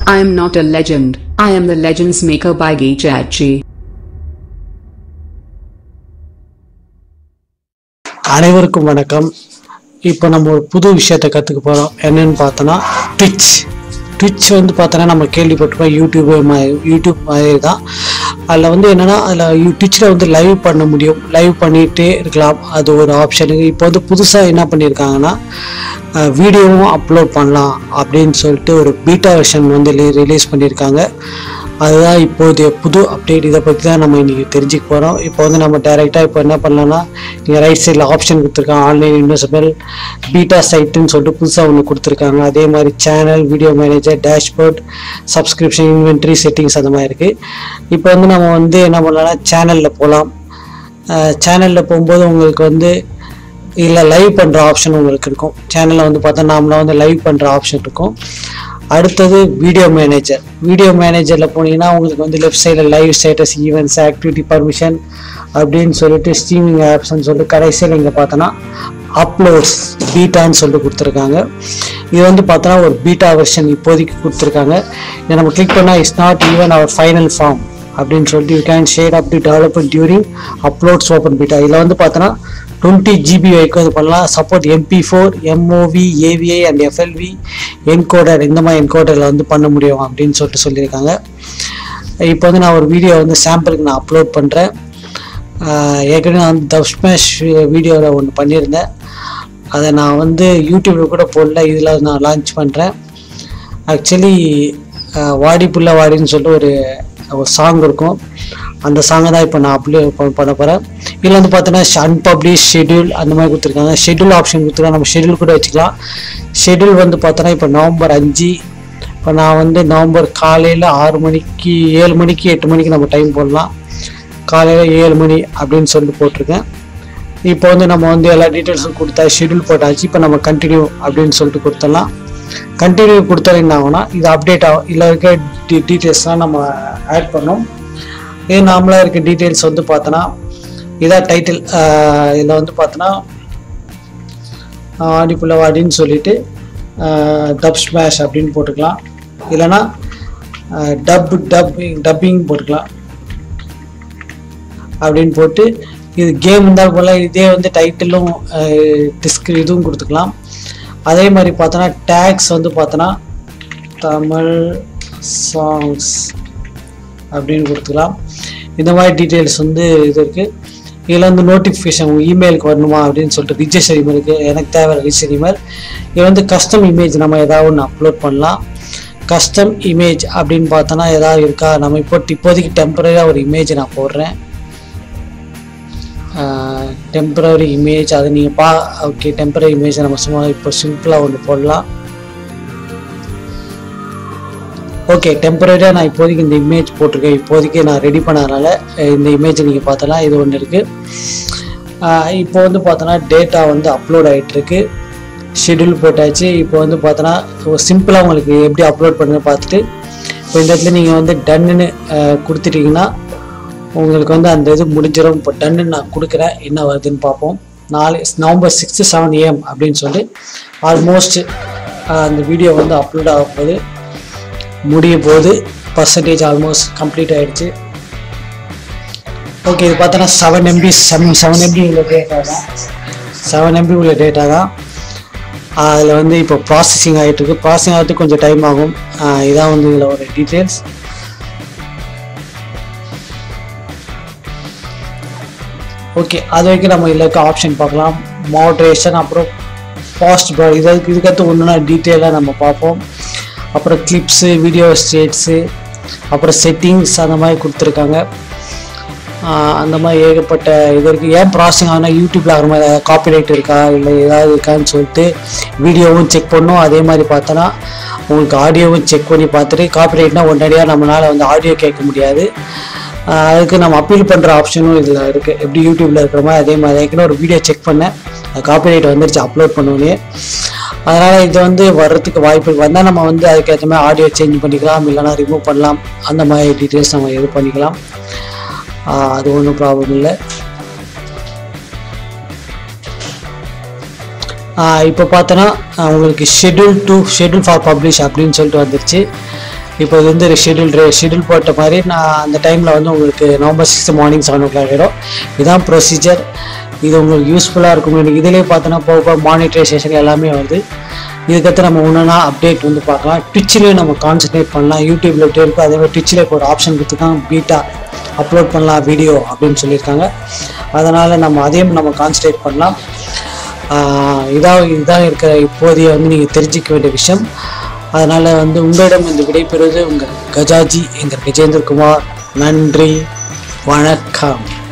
I am not a legend, I am the legends maker by Geechachi. அனைவருக்கும் வணக்கம் இப்போ நம்ம ஒரு புது விஷயத்தை கற்றுக்க போகிறோம் என்னன்னு பார்த்தோன்னா ட்விட்ச் ட்விட்ச் வந்து பார்த்தோன்னா நம்ம கேள்விப்பட்டிருப்போம் யூடியூப் மா- யூடியூப் மாதிரி தான் அதில் வந்து என்னென்னா அதில் ட்விட்சில் வந்து லைவ் பண்ண முடியும் லைவ் பண்ணிகிட்டே இருக்கலாம் அது ஒரு ஆப்ஷனு இப்போ வந்து புதுசாக என்ன பண்ணியிருக்காங்கன்னா வீடியோவும் அப்லோட் பண்ணலாம் அப்படின்னு சொல்லிட்டு ஒரு பீட்டா வெர்ஷன் வந்து ரிலீஸ் பண்ணியிருக்காங்க அதுதான் இப்போதைய புது அப்டேட் இதை பற்றி தான் நம்ம இன்றைக்கி தெரிஞ்சுக்க போகிறோம் இப்போ வந்து நம்ம டைரெக்டாக இப்போ என்ன பண்ணலாம்னா இங்கே ரைட் சைடில் ஆப்ஷன் கொடுத்துருக்காங்க ஆன்லைன் இன்வெஸ்ட்மெல் பீட்டா சைட்டுன்னு சொல்லிட்டு புதுசாக ஒன்று கொடுத்துருக்காங்க அதே மாதிரி channel video manager dashboard subscription inventory settings அந்த மாதிரி இருக்குது இப்போ வந்து நம்ம வந்து என்ன பண்ணலாம்னா சேனலில் போகலாம் சேனலில் போகும்போது உங்களுக்கு வந்து இல்லை லைவ் பண்ணுற ஆப்ஷன் உங்களுக்கு இருக்கும் சேனலில் வந்து பார்த்தா நாமளா வந்து லைவ் பண்ணுற ஆப்ஷன் இருக்கும் அடுத்தது வீடியோ மேனேஜர் வீடியோ மேனேஜரில் போனீங்கன்னா உங்களுக்கு வந்து லெஃப்ட் சைடில் live status events activity permission அப்படின்னு சொல்லிட்டு ஸ்ட்ரீமிங் ஆப்ஸ்ன்னு சொல்லிட்டு கடைசியில் இங்கே பார்த்தோன்னா அப்லோட்ஸ் பீட்டான்னு சொல்லிட்டு கொடுத்துருக்காங்க இது வந்து பார்த்தோன்னா ஒரு பீட்டா வெர்ஷன் இப்போதைக்கு கொடுத்துருக்காங்க இதை நம்ம கிளிக் பண்ணால் it's not even our final form அப்படின்னு சொல்லிட்டு you can share up to develop during uploads open beta இதில் வந்து பார்த்தோன்னா டுவெண்ட்டி ஜிபி வரைக்கும் இது பண்ணலாம் support MP four MOV AVI and FLV encoder இந்த மாதிரி என்கோடரில் வந்து பண்ண முடியும் அப்படின்னு சொல்லிட்டு சொல்லியிருக்காங்க இப்போ வந்து நான் ஒரு வீடியோ வந்து சாம்பிளுக்கு நான் அப்லோட் பண்ணுறேன் ஏற்கனவே நான் வந்து தப் ஸ்மாஷ் வீடியோவில் ஒன்று பண்ணியிருந்தேன் அதை நான் வந்து யூடியூப்பில் கூட போடல இதில் நான் லான்ச் பண்ணுறேன் ஆக்சுவலி வாடி புள்ள வாடின்னு சொல்லிட்டு ஒரு ஒரு சாங் இருக்கும் அந்த சாங்கை தான் இப்போ நான் அப்ளை பண்ண போகிறேன் இதில் வந்து பார்த்தோன்னா அன்பப்ளிஷ் ஷெட்யூல் அந்த மாதிரி கொடுத்துருக்காங்க ஷெட்யூல் ஆப்ஷன் கொடுத்துருக்காங்க நம்ம ஷெட்யூல் கூட வச்சுக்கலாம் ஷெட்யூல் வந்து பார்த்தோன்னா இப்போ நவம்பர் அஞ்சு இப்போ நான் வந்து நவம்பர் காலையில் ஆறு மணிக்கு ஏழு மணிக்கு எட்டு மணிக்கு நம்ம டைம் போடலாம் காலையில் ஏழு மணி அப்படின்னு சொல்லிட்டு போட்டிருக்கேன் இப்போ வந்து நம்ம வந்து எல்லா டீட்டெயில்ஸும் கொடுத்தா ஷெட்யூல் போட்டாச்சு இப்போ நம்ம கண்டினியூ அப்படின்னு சொல்லிட்டு கொடுத்துடலாம் கண்டினியூ கொடுத்தா என்ன ஆகும்னா இது அப்டேட் ஆகும் இதில் இருக்க டீ டீட்டெயில்ஸ்லாம் நம்ம ஆட் பண்ணோம் இது நார்மலாக இருக்க டீட்டெயில்ஸ் வந்து பார்த்தோன்னா இதான் டைட்டில் இதில் வந்து பார்த்தோன்னா ஆடிப்புள்ள வாடின்னு சொல்லிட்டு டப் ஸ்மாஷ் அப்படின்னு போட்டுக்கலாம் இல்லைன்னா டப் டப்பிங் டப்பிங் போட்டுக்கலாம் அப்படின்னு போட்டு இது கேம் இருந்தால் போல இதே வந்து டைட்டிலும் டிஸ்க் இதுவும் கொடுத்துக்கலாம் அதே மாதிரி பார்த்தோன்னா டேக்ஸ் வந்து பார்த்தோன்னா தமிழ் சாங்ஸ் அப்படின்னு கொடுத்துக்கலாம் இந்த மாதிரி டீட்டெயில்ஸ் வந்து இது இருக்குது இதில் வந்து நோட்டிஃபிகேஷன் உங்கள் இமெயிலுக்கு வரணுமா அப்படின்னு சொல்லிட்டு ரிஜிஸ்டர் இமெயில் இருக்குது எனக்கு தேவை ரிஜிஸ்டர் இமெயில் இது வந்து கஸ்டம் இமேஜ் நம்ம ஏதாவது ஒன்று அப்லோட் பண்ணலாம் கஸ்டம் இமேஜ் அப்படின்னு பார்த்தோன்னா ஏதாவது இருக்கா நம்ம இப்போ இப்போதைக்கு டெம்பரரியாக ஒரு இமேஜ் நான் போடுறேன் டெம்பரரி இமேஜ் அது நீங்கள் பா ஓகே டெம்பரரி இமேஜ் நம்ம சும்மா இப்போ சிம்பிளாக ஒன்று போடலாம் ஓகே டெம்பரரியாக நான் இப்போதைக்கு இந்த இமேஜ் போட்டிருக்கேன் இப்போதைக்கு நான் ரெடி பண்ணதுனால அஹ், இந்த இமேஜ் நீங்கள் பார்த்தலாம் இது ஒன்று இருக்குது இப்போ வந்து பார்த்தோன்னா டேட்டா வந்து அப்லோட் ஆகிட்டுருக்கு ஷெட்யூல் போட்டாச்சு இப்போ வந்து பார்த்தோன்னா சிம்பிளாக உங்களுக்கு எப்படி அப்லோட் பண்ணுங்க பார்த்துட்டு இப்போ இந்த இடத்துல நீங்கள் வந்து டன்னுன்னு கொடுத்துட்டீங்கன்னா உங்களுக்கு வந்து அந்த இது முடிஞ்சிடும் இப்போ டன்னு நான் கொடுக்குறேன் என்ன வருதுன்னு பார்ப்போம் நாலு நவம்பர் சிக்ஸ்த்து செவன் ஏஎம் அப்படின்னு சொல்லி ஆல்மோஸ்ட் அந்த வீடியோ வந்து அப்லோட் ஆக போகுது முடிய போகுது பர்சன்டேஜ் ஆல்மோஸ்ட் கம்ப்ளீட் ஆயிடுச்சு ஓகே இது பார்த்தோன்னா seven MB seven seven MB உள்ள டேட்டா தான் செவன் எம்பி உள்ள டேட்டா தான் அதில் வந்து இப்போ ப்ராசஸிங் ஆகிட்டு இருக்கு ப்ராசஸிங் ஆகிறதுக்கு கொஞ்சம் டைம் ஆகும் ஆஹ் இதான் வந்து இதில் ஒரு டீட்டெயில்ஸ் ஓகே அது வரைக்கும் நம்ம இதில் இருக்க ஆப்ஷன் பார்க்கலாம் மாட்ரேஷன் அப்புறம் ஃபாஸ்ட் ப்ராட் இதுக்கு இதுக்கடுத்து ஒன்றுனா டீட்டெயிலாக நம்ம பார்ப்போம் அப்புறம் கிளிப்ஸு வீடியோ ஸ்டேட்ஸு அப்புறம் செட்டிங்ஸ் அந்த மாதிரி கொடுத்துருக்காங்க ஆஹ் அந்த மாதிரி ஏகப்பட்ட இது இருக்குது ஏன் ப்ராசஸிங் ஆகுனா யூடியூப்பில் ஆகிற மாதிரி ஏதாவது காப்பிரைட் இருக்கா இல்லை ஏதாவது இருக்கான்னு சொல்லிட்டு வீடியோவும் செக் பண்ணோம் அதே மாதிரி பார்த்தோன்னா உங்களுக்கு ஆடியோவும் செக் பண்ணி பார்த்துட்டு காப்பிரைட்னா உடனடியாக நம்மளால் வந்து ஆடியோ கேட்க முடியாது ஆஹ் அதுக்கு நம்ம அப்பீல் பண்ணுற ஆப்ஷனும் இதில் இருக்குது எப்படி யூடியூப்பில் இருக்கிற மாதிரி அதே மாதிரி ஏற்கனவே ஒரு வீடியோ செக் பண்ணேன் காப்பிரைட் வந்துருச்சு அப்லோட் பண்ணோன்னே அதனால் இது வந்து வர்றதுக்கு வாய்ப்பு இருக்கு. வந்தால் நம்ம வந்து அதுக்கேற்ற மாதிரி ஆடியோ சேஞ்ச் பண்ணிக்கலாம் இல்லைனா ரிமூவ் பண்ணலாம் அந்த மாதிரி டீட்டெயில்ஸ் நம்ம இது பண்ணிக்கலாம் ஆஹ் அது ஒன்றும் ப்ராப்ளம் இல்லை இப்போ பார்த்தோன்னா உங்களுக்கு schedule to schedule for publish அப்படின்னு சொல்லிட்டு வந்துருச்சு இப்போ இது வந்து ஷெடியூல் ஷெடியூல் போட்ட மாதிரி நான் அந்த டைமில் வந்து உங்களுக்கு November sixth morning seven o'clock ஆகிடும் இதுதான் ப்ரொசீஜர் இது உங்களுக்கு யூஸ்ஃபுல்லாக இருக்கும் எனக்கு இதிலே பார்த்தோன்னா போக போக மானிட்ரைசேஷன் எல்லாமே வருது இதுக்கடுத்து நம்ம ஒன்றுனா அப்டேட் வந்து பார்க்கலாம் ட்விட்ச்லேயும் நம்ம கான்சன்ட்ரேட் பண்ணலாம் யூடியூப்ல எப்படி இருக்கோ அதே மாதிரி ட்விட்ச்சில் இப்போ ஒரு ஆப்ஷன் கொடுத்துருக்காங்க பீட்டா அப்லோட் பண்ணலாம் வீடியோ அப்படின்னு சொல்லியிருக்காங்க அதனால் நம்ம அதையும் நம்ம கான்சன்ட்ரேட் பண்ணலாம் ஆஹ் இதான் இதுதான் இருக்கிற இப்போதைய வந்து நீங்கள் தெரிஞ்சிக்க வேண்டிய விஷயம் அதனால் வந்து உங்களிடம் இந்த விடைபெறுவது உங்கள் கஜாஜி எங்கள் கஜேந்திர குமார் நன்றி வணக்கம்